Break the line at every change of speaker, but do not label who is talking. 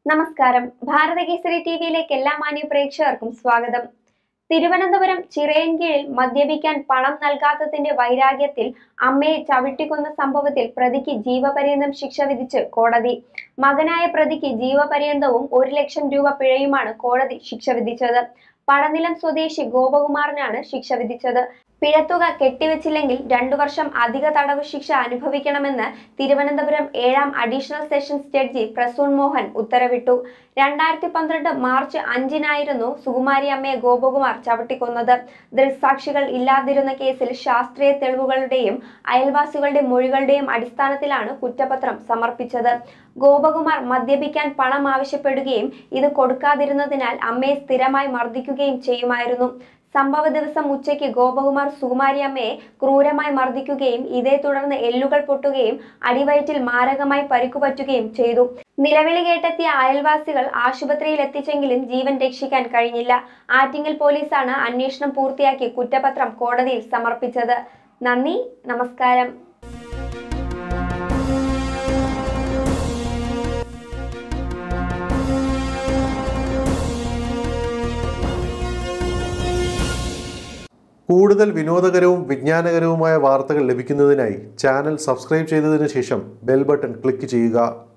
നമസ്കാരം ഭാരതകേസരി ടി വിയിലേക്ക് എല്ലാ മാന്യ പ്രേക്ഷകർക്കും സ്വാഗതം തിരുവനന്തപുരം ചിറയൻകീഴിൽ മദ്യപിക്കാൻ പണം നൽകാത്തതിന്റെ വൈരാഗ്യത്തിൽ അമ്മയെ ചവിട്ടിക്കൊന്ന സംഭവത്തിൽ പ്രതിക്ക് ജീവപര്യന്തം ശിക്ഷ വിധിച്ച് കോടതി മകനായ പ്രതിക്ക് ജീവപര്യന്തവും ഒരു ലക്ഷം രൂപ പിഴയുമാണ് കോടതി ശിക്ഷ വിധിച്ചത് പടനിലം സ്വദേശി ഗോപകുമാറിനാണ് ശിക്ഷ വിധിച്ചത് പിഴത്തുക കെട്ടിവെച്ചില്ലെങ്കിൽ രണ്ടു വർഷം അധിക തടവ് ശിക്ഷ അനുഭവിക്കണമെന്ന് തിരുവനന്തപുരം ഏഴാം additional sessions judge Prasoon Mohan ഉത്തരവിട്ടു രണ്ടായിരത്തി പന്ത്രണ്ട് മാർച്ച് അഞ്ചിനായിരുന്നു സുകുമാരി അമ്മയെ ഗോപകുമാർ ചവിട്ടിക്കൊന്നത് ദൃക്സാക്ഷികൾ ഇല്ലാതിരുന്ന കേസിൽ ശാസ്ത്രീയ തെളിവുകളുടെയും അയൽവാസികളുടെ മൊഴികളുടെയും അടിസ്ഥാനത്തിലാണ് കുറ്റപത്രം സമർപ്പിച്ചത് ഗോപകുമാർ മദ്യപിക്കാൻ പണം ആവശ്യപ്പെടുകയും ഇത് കൊടുക്കാതിരുന്നതിനാൽ അമ്മയെ സ്ഥിരമായി മർദ്ദിക്കുകയും ചെയ്യുമായിരുന്നു സംഭവ ദിവസം ഉച്ചയ്ക്ക് ഗോപകുമാർ സുകുമാരി അമ്മയെ ക്രൂരമായി മർദ്ദിക്കുകയും ഇതേ തുടർന്ന് എല്ലുകൾ പൊട്ടുകയും അടിവയറ്റിൽ മാരകമായി പരിക്കുപറ്റുകയും ചെയ്തു നിലവിളി കേട്ടെത്തിയ അയൽവാസികൾ ആശുപത്രിയിൽ എത്തിച്ചെങ്കിലും ജീവൻ രക്ഷിക്കാൻ കഴിഞ്ഞില്ല ആറ്റിങ്ങൽ പോലീസാണ് അന്വേഷണം പൂർത്തിയാക്കി കുറ്റപത്രം കോടതിയിൽ സമർപ്പിച്ചത് നന്ദി നമസ്കാരം
കൂടുതൽ വിനോദകരവും വിജ്ഞാനകരവുമായ വാർത്തകൾ ലഭിക്കുന്നതിനായി ചാനൽ സബ്സ്ക്രൈബ് ചെയ്തതിനു ശേഷം ബെൽ ബട്ടൺ ക്ലിക്ക് ചെയ്യുക